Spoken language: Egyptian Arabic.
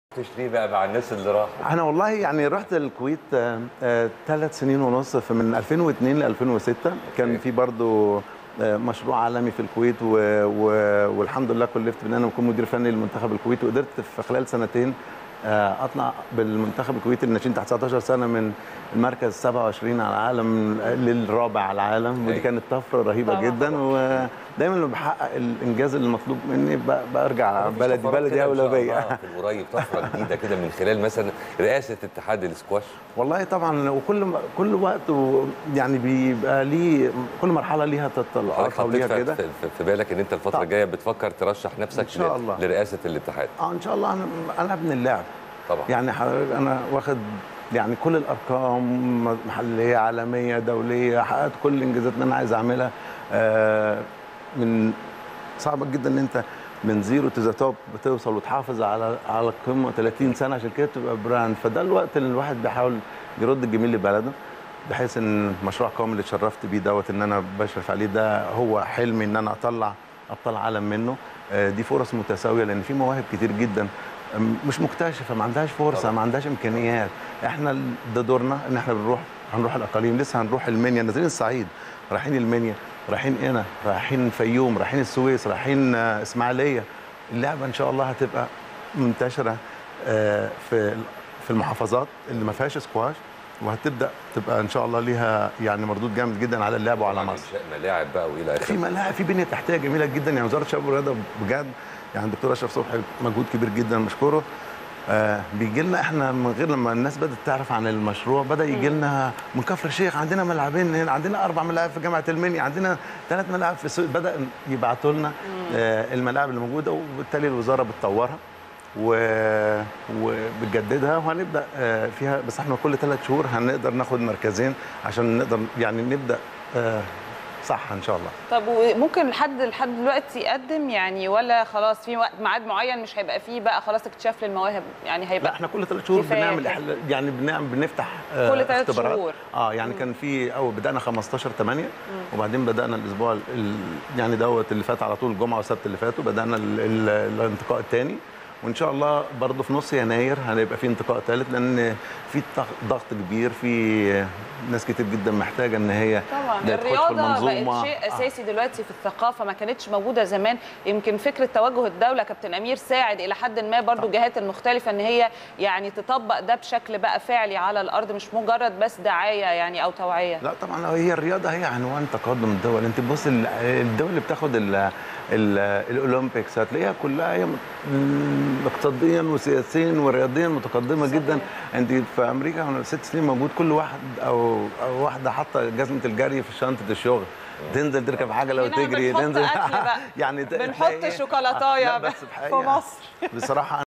تشتري بقى مع الناس اللي راحوا انا والله يعني رحت الكويت ثلاث سنين ونص في من 2002 ل 2006 كان أوكي. في برضو آه، مشروع عالمي في الكويت و... و... والحمد لله كلفت بان انا اكون مدير فني للمنتخب الكويتي وقدرت في خلال سنتين آه، اطلع بالمنتخب الكويتي الناشئين تحت 19 سنه من المركز 27 على العالم للرابع على العالم ودي أيوة. كانت طفره رهيبه طبعاً. جدا ودايما لما بحقق الانجاز المطلوب مني ب- برجع مفيش بلدي طفرات بلدي كده إن اولى شاء بيا الله في القريب طفره جديده كده من خلال مثلا رئاسه اتحاد السكواش والله طبعا وكل م- كل وقت و- يعني بيبقى ليه كل مرحله ليها حضرتك تطلعاتها حطيت وليها في, كده في, في بالك ان انت الفتره طبعاً. الجايه بتفكر ترشح نفسك إن شاء ل- الله. لرئاسه الاتحاد اه ان شاء الله انا انا ابن اللعب طبعا يعني حضرتك انا واخد يعني كل الارقام محليه عالميه دوليه حققت كل الانجازات اللي انا عايز اعملها آه من صعب جدا ان انت من زيرو تو ذا توب بتوصل وتحافظ على على القمه 30 سنه عشان كده تبقى براند فده الوقت اللي الواحد بيحاول يرد الجميل لبلده بحيث ان مشروع قومي اللي اتشرفت بيه دوت ان انا بشرف عليه ده هو حلمي ان انا اطلع ابطال عالم منه آه، دي فرص متساويه لان في مواهب كتير جدا أم، مش مكتشفه ما عندهاش فرصه طبعا. ما عندهاش امكانيات احنا ال- ده دورنا ان احنا بنروح هنروح الاقاليم لسه هنروح المنيا نازلين الصعيد رايحين المنيا رايحين قنا رايحين الفيوم رايحين السويس رايحين آه، اسماعيليه اللعبه ان شاء الله هتبقى منتشره آه، في في المحافظات اللي ما فيهاش سكواش وهتبدا تبقى ان شاء الله ليها يعني مردود جامد جدا على اللعبه وعلى طبعاً مصر انشاء ملاعب بقى والى في اخره ملاعب في بنيه تحتيه جميله جدا يعني وزاره الشباب والرياضه بجد يعني الدكتور اشرف صبحي مجهود كبير جدا مشكوره آه بيجي لنا احنا من غير لما الناس بدات تعرف عن المشروع بدا يجي لنا من كفر الشيخ عندنا ملعبين هنا عندنا اربع ملاعب في جامعه المنيا عندنا ثلاث ملاعب في السوق بدا يبعتوا لنا آه الملاعب اللي موجوده وبالتالي الوزاره بتطورها و... وبتجددها وهنبدا آه، فيها بس احنا كل ثلاث شهور هنقدر ناخد مركزين عشان نقدر يعني نبدا آه، صح ان شاء الله طب وممكن لحد لحد دلوقتي يقدم يعني ولا خلاص في وقت ميعاد معين مش هيبقى فيه بقى خلاص اكتشاف للمواهب يعني لا هيبقى احنا كل ثلاث شهور كفاية بنعمل كده. إحل- يعني بنعمل بنفتح آه، كل ثلاث اختبارات. شهور. اه يعني كان في او بدانا 15 8 وبعدين بدانا الاسبوع ال- ال- يعني دوت اللي فات على طول الجمعه والسبت اللي فاتوا بدانا ال- ال- الانتقاء الثاني وان شاء الله برضه في نص يناير هنبقى في انتقاء ثالث لان في ضغ- ضغط كبير في ناس كتير جدا محتاجه ان هي طبعا تخش في الرياضه المنظومة. بقت شيء آه. اساسي دلوقتي في الثقافه ما كانتش موجوده زمان يمكن فكره توجه الدوله كابتن امير ساعد الى حد ما برضو الجهات المختلفه ان هي يعني تطبق ده بشكل بقى فعلي على الارض مش مجرد بس دعايه يعني او توعيه لا طبعا هي الرياضه هي عنوان تقدم الدول انت بص ال- الدول اللي بتاخد ال ال الاولمبيكس هتلاقيها كلها هي م- اقتصاديا وسياسيا ورياضيا متقدمه صحيح. جدا انت في امريكا وانا ست سنين موجود كل واحد او, أو واحده حاطه جزمه الجري في شنطه الشغل تنزل تركب عجله هنا وتجري بنحط تنزل أكل بقى. يعني ت- بنحط تلاقي- شوكولاتاية لا، ب- بس في بحقيقة مصر. بصراحه